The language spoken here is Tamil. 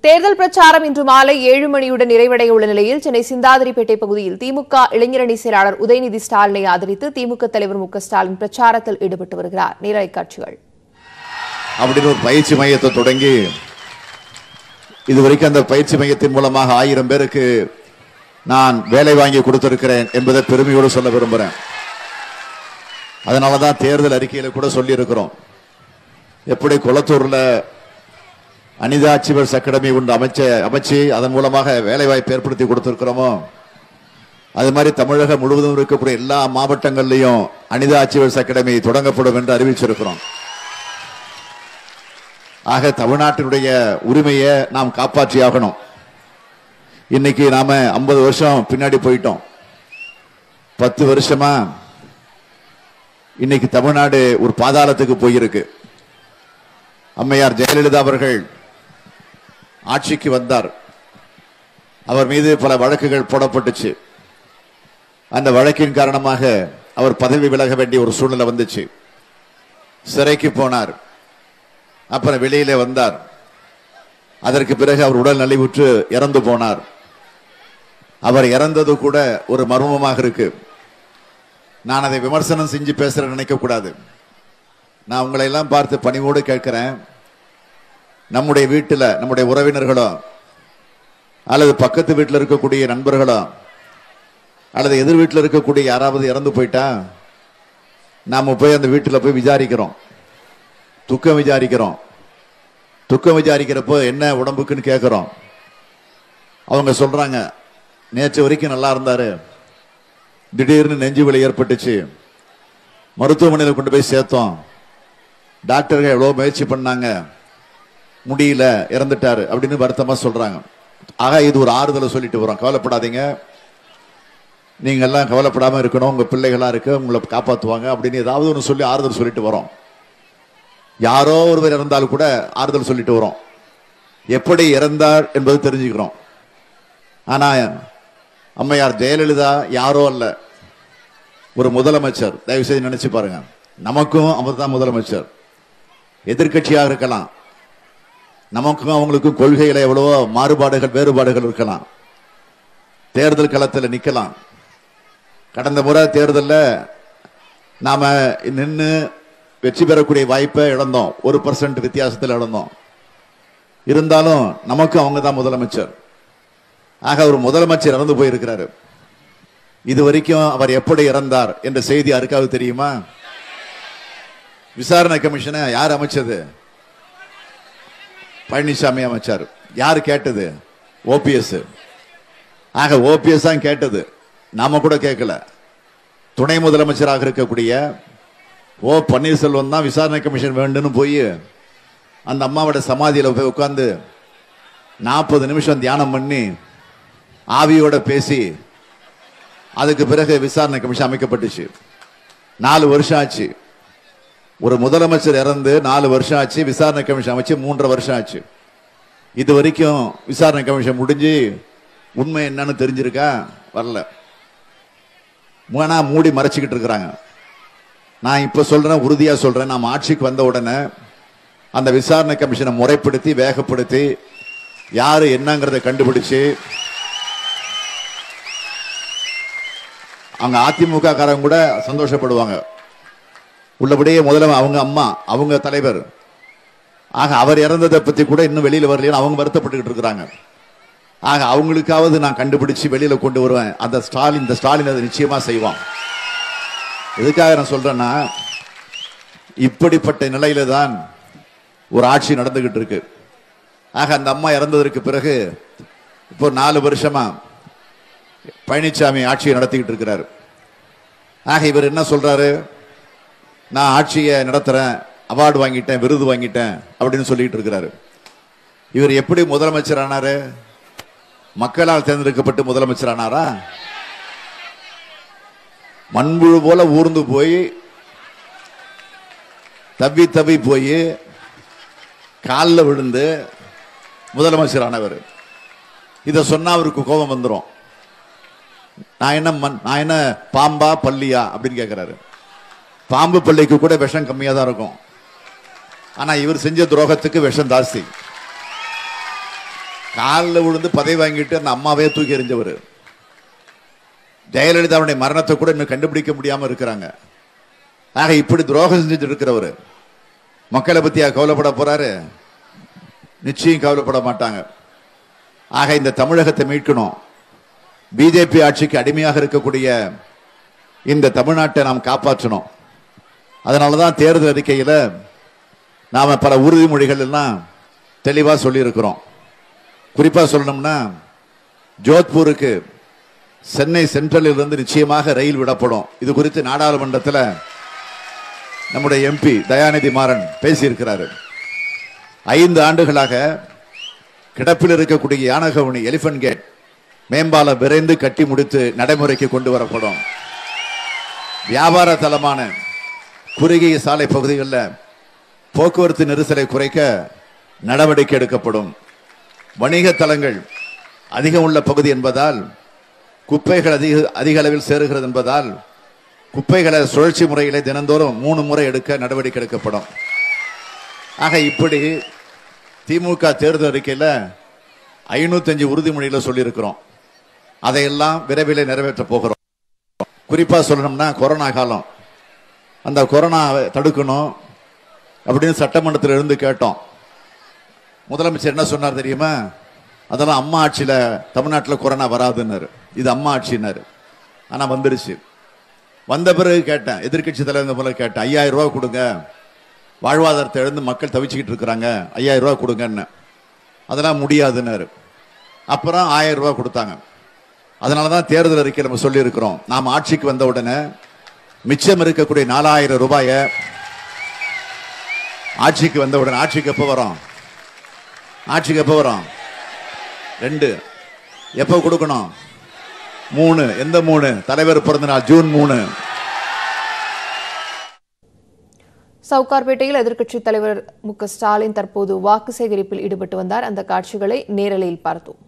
தேர்தல் பிரச்சாரம் இன்று மாலை ஏழு மணியுடன் நிறைவடைய உள்ள நிலையில் சென்னை சிந்தாதிரிப்பேட்டை பகுதியில் திமுக இளைஞரணி செயலாளர் உதயநிதி ஸ்டாலினை ஆதரித்து திமுக தலைவர் மு க ஸ்டாலின் பிரச்சாரத்தில் ஈடுபட்டு வருகிறார் நேரலை காட்சிகள் அப்படின்னு ஒரு பயிற்சி மையத்தை தொடங்கி இதுவரைக்கும் அந்த பயிற்சி மையத்தின் மூலமாக ஆயிரம் பேருக்கு நான் வேலை வாங்கி கொடுத்திருக்கிறேன் என்பதை பெருமையோடு சொல்ல விரும்புகிறேன் அதனால தான் தேர்தல் அறிக்கையில கூட சொல்லி இருக்கிறோம் எப்படி குளத்தூர்ல அனிதா அச்சிவர்ஸ் அகாடமி ஒன்று அமைச்ச அமைச்சு அதன் மூலமாக வேலை வாய்ப்பு ஏற்படுத்தி கொடுத்திருக்கிறோமோ அது மாதிரி தமிழகம் முழுவதும் இருக்கக்கூடிய எல்லா மாவட்டங்கள்லையும் அனிதா அச்சிவர்ஸ் அகாடமி தொடங்கப்படும் என்று அறிவிச்சிருக்கிறோம் ஆக தமிழ்நாட்டினுடைய உரிமையை நாம் காப்பாற்றி ஆகணும் இன்னைக்கு நாம ஐம்பது வருஷம் பின்னாடி போயிட்டோம் பத்து வருஷமா இன்னைக்கு தமிழ்நாடு ஒரு பாதாளத்துக்கு போயிருக்கு அம்மையார் ஜெயலலிதா அவர்கள் ஆட்சிக்கு வந்தார் அவர் மீது பல வழக்குகள் போடப்பட்டுச்சு அந்த வழக்கின் காரணமாக அவர் பதவி விலக வேண்டிய ஒரு சூழ்நிலை வந்துச்சு சிறைக்கு போனார் அப்புறம் வெளியில வந்தார் அதற்கு பிறகு அவர் உடல் நலிவுற்று இறந்து போனார் அவர் இறந்தது கூட ஒரு மர்மமாக இருக்கு நான் அதை விமர்சனம் செஞ்சு பேசுற நினைக்க கூடாது நான் உங்களை எல்லாம் பார்த்து பணிவோடு கேட்கிறேன் நம்முடைய வீட்டில் நம்முடைய உறவினர்களோ அல்லது பக்கத்து வீட்டில் இருக்கக்கூடிய நண்பர்களோ அல்லது எதிர் வீட்டில் இருக்கக்கூடிய யாராவது இறந்து போயிட்டா நாம போய் அந்த வீட்டில் போய் விசாரிக்கிறோம் துக்கம் விசாரிக்கிறோம் துக்கம் விசாரிக்கிறப்போ என்ன உடம்புக்குன்னு கேட்குறோம் அவங்க சொல்றாங்க நேற்று வரைக்கும் நல்லா இருந்தாரு திடீர்னு நெஞ்சு வலி ஏற்பட்டுச்சு மருத்துவமனையில் கொண்டு போய் சேர்த்தோம் டாக்டர்கள் எவ்வளோ முயற்சி பண்ணாங்க முடியல இறந்துட்டாரு அப்படின்னு வருத்தமா சொல்றாங்க ஆக இது ஒரு ஆறுதலை சொல்லிட்டு வரோம் கவலைப்படாதீங்க நீங்க எல்லாம் கவலைப்படாம இருக்கணும் உங்க பிள்ளைகளா இருக்கு உங்களை காப்பாத்துவாங்க அப்படின்னு ஏதாவது ஒன்று சொல்லி ஆறுதல் சொல்லிட்டு வரோம் யாரோ ஒருவர் இறந்தால் கூட ஆறுதல் சொல்லிட்டு வரோம் எப்படி இறந்தார் என்பது தெரிஞ்சுக்கிறோம் ஆனா அம்மையார் ஜெயலலிதா யாரோ அல்ல ஒரு முதலமைச்சர் தயவு செய்து நினைச்சு பாருங்க நமக்கும் அவர் தான் முதலமைச்சர் எதிர்க்கட்சியாக இருக்கலாம் நமக்கும் அவங்களுக்கும் கொள்கையில எவ்வளவோ மாறுபாடுகள் வேறுபாடுகள் இருக்கலாம் தேர்தல் களத்தில் நிக்கலாம் கடந்த முறை தேர்தலில் நாம நின்று வெற்றி பெறக்கூடிய வாய்ப்பை இழந்தோம் ஒரு பர்சன்ட் வித்தியாசத்தில் இழந்தோம் இருந்தாலும் நமக்கு அவங்க தான் முதலமைச்சர் ஆக ஒரு முதலமைச்சர் இறந்து போயிருக்கிறாரு இது வரைக்கும் அவர் எப்படி இறந்தார் என்ற செய்தி யாருக்காவது தெரியுமா விசாரணை கமிஷனை யார் அமைச்சது பழனிசாமி அமைச்சார் யார் கேட்டது ஓபிஎஸ் ஆக ஓபிஎஸ் தான் கேட்டது நாம கூட கேட்கல துணை முதலமைச்சராக இருக்கக்கூடிய ஓ பன்னீர்செல்வம் தான் விசாரணை கமிஷன் வேண்டும்னு போய் அந்த அம்மாவோட சமாதியில போய் உட்கார்ந்து நாற்பது நிமிஷம் தியானம் பண்ணி ஆவியோட பேசி அதுக்கு பிறகு விசாரணை கமிஷன் அமைக்கப்பட்டுச்சு நாலு வருஷம் ஆச்சு ஒரு முதலமைச்சர் இறந்து நாலு வருஷம் ஆச்சு விசாரணை கமிஷன் அமைச்சு மூன்றரை வருஷம் ஆச்சு இது வரைக்கும் விசாரணை கமிஷன் முடிஞ்சு உண்மை என்னன்னு தெரிஞ்சிருக்கா வரல மூணா மூடி மறைச்சிக்கிட்டு இருக்கிறாங்க நான் இப்ப சொல்றேன் உறுதியா சொல்றேன் நாம் ஆட்சிக்கு வந்த உடனே அந்த விசாரணை கமிஷனை முறைப்படுத்தி வேகப்படுத்தி யாரு என்னங்கிறத கண்டுபிடிச்சு அங்க அதிமுக காரங்க கூட சந்தோஷப்படுவாங்க உள்ளபடியே முதல்ல அவங்க அம்மா அவங்க தலைவர் ஆக அவர் இறந்ததை பத்தி கூட இன்னும் வெளியில வரலைன்னு அவங்க வருத்தப்பட்டுக்கிட்டு இருக்கிறாங்க ஆக அவங்களுக்காவது நான் கண்டுபிடிச்சு வெளியில கொண்டு வருவேன் அந்த ஸ்டாலின் இந்த ஸ்டாலின் அதை நிச்சயமா செய்வான் எதுக்காக நான் சொல்றேன்னா இப்படிப்பட்ட நிலையில தான் ஒரு ஆட்சி நடந்துகிட்டு இருக்கு ஆக அந்த அம்மா இறந்ததற்கு பிறகு இப்போ நாலு வருஷமா பழனிசாமி ஆட்சியை நடத்திக்கிட்டு இருக்கிறாரு ஆக இவர் என்ன சொல்றாரு நான் ஆட்சியை நடத்துறேன் அவார்டு வாங்கிட்டேன் விருது வாங்கிட்டேன் அப்படின்னு சொல்லிட்டு இருக்கிறாரு இவர் எப்படி முதலமைச்சர் ஆனாரு மக்களால் தேர்ந்தெடுக்கப்பட்டு முதலமைச்சர் ஆனாரா மண்புழு போல ஊர்ந்து போய் தவி தவி போய் காலில் விழுந்து முதலமைச்சர் ஆனவர் இதை சொன்னா அவருக்கு கோபம் வந்துடும் நான் என்ன மண் நான் என்ன பாம்பா பள்ளியா அப்படின்னு கேட்கிறாரு பாம்பு பள்ளிக்கு கூட விஷம் கம்மியா தான் இருக்கும் ஆனா இவர் செஞ்ச துரோகத்துக்கு விஷம் ஜாஸ்தி காலில் விழுந்து பதவி வாங்கிட்டு அந்த அம்மாவே தூக்கி எறிஞ்சவர் ஜெயலலிதாவுடைய மரணத்தை கூட இன்னும் கண்டுபிடிக்க முடியாம இருக்கிறாங்க ஆக இப்படி துரோகம் செஞ்சுட்டு இருக்கிறவர் மக்களை பத்தியா கவலைப்பட போறாரு நிச்சயம் கவலைப்பட மாட்டாங்க ஆக இந்த தமிழகத்தை மீட்கணும் பிஜேபி ஆட்சிக்கு அடிமையாக இருக்கக்கூடிய இந்த தமிழ்நாட்டை நாம் காப்பாற்றணும் அதனால தான் தேர்தல் அறிக்கையில் நாம பல உறுதிமொழிகள் எல்லாம் தெளிவாக சொல்லியிருக்கிறோம் குறிப்பாக சொல்லணும்னா ஜோத்பூருக்கு சென்னை சென்ட்ரலில் இருந்து நிச்சயமாக ரயில் விடப்படும் இது குறித்து நாடாளுமன்றத்தில் நம்முடைய எம்பி தயாநிதி மாறன் பேசியிருக்கிறாரு ஐந்து ஆண்டுகளாக கிடப்பில் இருக்கக்கூடிய யானகவனி எலிபென்ட் கேட் மேம்பாலம் விரைந்து கட்டி முடித்து நடைமுறைக்கு கொண்டு வரப்படும் வியாபார தலமான குறுகிய சாலை பகுதிகளில் போக்குவரத்து நெரிசலை குறைக்க நடவடிக்கை எடுக்கப்படும் வணிக தலங்கள் அதிகம் உள்ள பகுதி என்பதால் குப்பைகள் அதிக அதிக அளவில் சேருகிறது என்பதால் குப்பைகளை சுழற்சி முறையிலே தினந்தோறும் மூணு முறை எடுக்க நடவடிக்கை எடுக்கப்படும் ஆக இப்படி திமுக தேர்தல் அறிக்கையில் ஐநூத்தஞ்சு உறுதிமொழிகளை சொல்லியிருக்கிறோம் அதையெல்லாம் விரைவில் நிறைவேற்ற போகிறோம் குறிப்பா சொல்லணும்னா கொரோனா காலம் அந்த கொரோனாவை தடுக்கணும் அப்படின்னு சட்டமன்றத்தில் இருந்து கேட்டோம் முதலமைச்சர் என்ன சொன்னார் தெரியுமா அதெல்லாம் அம்மா ஆட்சியில் தமிழ்நாட்டில் கொரோனா வராதுன்னாரு இது அம்மா ஆட்சின்னாரு ஆனால் வந்துருச்சு வந்த பிறகு கேட்டேன் எதிர்க்கட்சி தலைவர் போல கேட்டேன் ஐயாயிரம் ரூபா கொடுங்க வாழ்வாதாரத்தை இழந்து மக்கள் தவிச்சுக்கிட்டு இருக்கிறாங்க ஐயாயிரம் ரூபா கொடுங்கன்னு அதெல்லாம் முடியாதுன்னாரு அப்புறம் ஆயிரம் ரூபா கொடுத்தாங்க அதனால தான் தேர்தல் அறிக்கை நம்ம சொல்லியிருக்கிறோம் நாம் ஆட்சிக்கு வந்த உடனே மிச்சம் இருக்கக்கூடிய நாலாயிரம் ரூபாயை ஆட்சிக்கு வந்த உடனே ஆட்சிக்கு எப்போ வரோம் ஆட்சிக்கு எப்போ வரோம் ரெண்டு எப்போ கொடுக்கணும் மூணு எந்த மூணு தலைவர் பிறந்த நாள் ஜூன் மூணு சவுகார்பேட்டையில் எதிர்க்கட்சித் தலைவர் மு க ஸ்டாலின் தற்போது வாக்கு சேகரிப்பில் ஈடுபட்டு வந்தார் அந்த காட்சிகளை நேரலையில் பார்த்தோம்